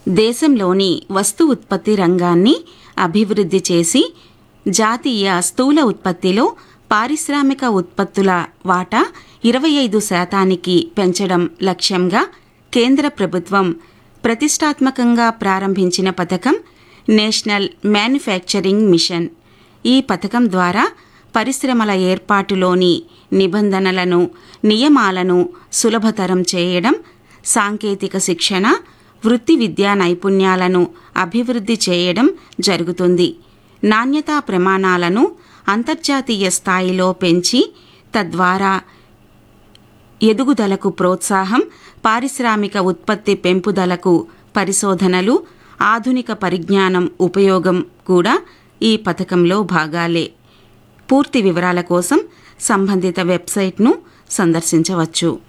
దేశంలోని వస్తు ఉత్పత్తి రంగాన్ని అభివృద్ధి చేసి జాతీయ స్థూల ఉత్పత్తిలో పారిశ్రామిక ఉత్పత్తుల వాటా ఇరవై ఐదు శాతానికి పెంచడం లక్ష్యంగా కేంద్ర ప్రభుత్వం ప్రతిష్టాత్మకంగా ప్రారంభించిన పథకం నేషనల్ మ్యానుఫ్యాక్చరింగ్ మిషన్ ఈ పథకం ద్వారా పరిశ్రమల ఏర్పాటులోని నిబంధనలను నియమాలను సులభతరం చేయడం సాంకేతిక శిక్షణ వృత్తి విద్యా నైపుణ్యాలను అభివృద్ధి చేయడం జరుగుతుంది నాణ్యతా ప్రమాణాలను అంతర్జాతీయ స్థాయిలో పెంచి తద్వారా ఎదుగుదలకు ప్రోత్సాహం పారిశ్రామిక ఉత్పత్తి పెంపుదలకు పరిశోధనలు ఆధునిక పరిజ్ఞానం ఉపయోగం కూడా ఈ పథకంలో భాగాలే పూర్తి వివరాల కోసం సంబంధిత వెబ్సైట్ను సందర్శించవచ్చు